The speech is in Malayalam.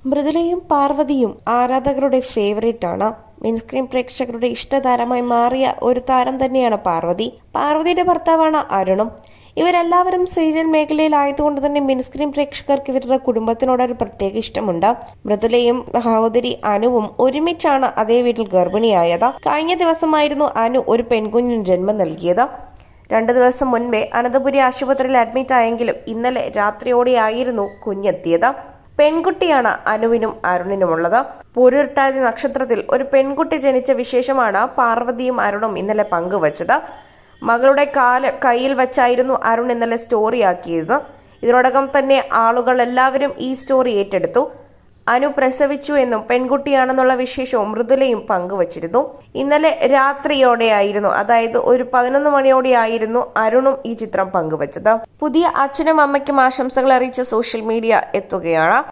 മൃദുലയും പാർവതിയും ആരാധകരുടെ ഫേവറേറ്റ് ആണ് മിൻസ്ക്രീൻ പ്രേക്ഷകരുടെ ഇഷ്ടതാരമായി മാറിയ ഒരു താരം തന്നെയാണ് പാർവതി പാർവതിയുടെ ഭർത്താവാണ് അരുണും ഇവരെല്ലാവരും സീരിയൽ മേഖലയിലായതുകൊണ്ട് തന്നെ മിൻസ്ക്രീൻ പ്രേക്ഷകർക്ക് ഇവരുടെ കുടുംബത്തിനോട് ഒരു പ്രത്യേക ഇഷ്ടമുണ്ട് മൃദുലയും സഹോദരി അനുവും ഒരുമിച്ചാണ് അതേ വീട്ടിൽ ഗർഭിണിയായത് കഴിഞ്ഞ ദിവസമായിരുന്നു അനു ഒരു പെൺകുഞ്ഞിന് ജന്മം നൽകിയത് രണ്ടു ദിവസം മുൻപേ അനന്തപുരി ആശുപത്രിയിൽ അഡ്മിറ്റ് ആയെങ്കിലും ഇന്നലെ രാത്രിയോടെയായിരുന്നു കുഞ്ഞെത്തിയത് പെൺകുട്ടിയാണ് അനുവിനും അരുണിനുമുള്ളത് പൂരുരുട്ടാതി നക്ഷത്രത്തിൽ ഒരു പെൺകുട്ടി ജനിച്ച വിശേഷമാണ് പാർവതിയും അരുണും ഇന്നലെ പങ്കുവച്ചത് മകളുടെ കാല് കയ്യിൽ വെച്ചായിരുന്നു അരുൺ ഇന്നലെ സ്റ്റോറിയാക്കിയത് ഇതിനോടകം തന്നെ ആളുകൾ എല്ലാവരും ഈ സ്റ്റോറി ഏറ്റെടുത്തു അനു പ്രസവിച്ചു എന്നും പെൺകുട്ടിയാണെന്നുള്ള വിശേഷവും മൃദുലയും പങ്കുവച്ചിരുന്നു ഇന്നലെ രാത്രിയോടെയായിരുന്നു അതായത് ഒരു പതിനൊന്ന് മണിയോടെയായിരുന്നു അരുണും ഈ ചിത്രം പങ്കുവച്ചത് പുതിയ അച്ഛനും അമ്മയ്ക്കും ആശംസകൾ അറിയിച്ച സോഷ്യൽ മീഡിയ എത്തുകയാണ്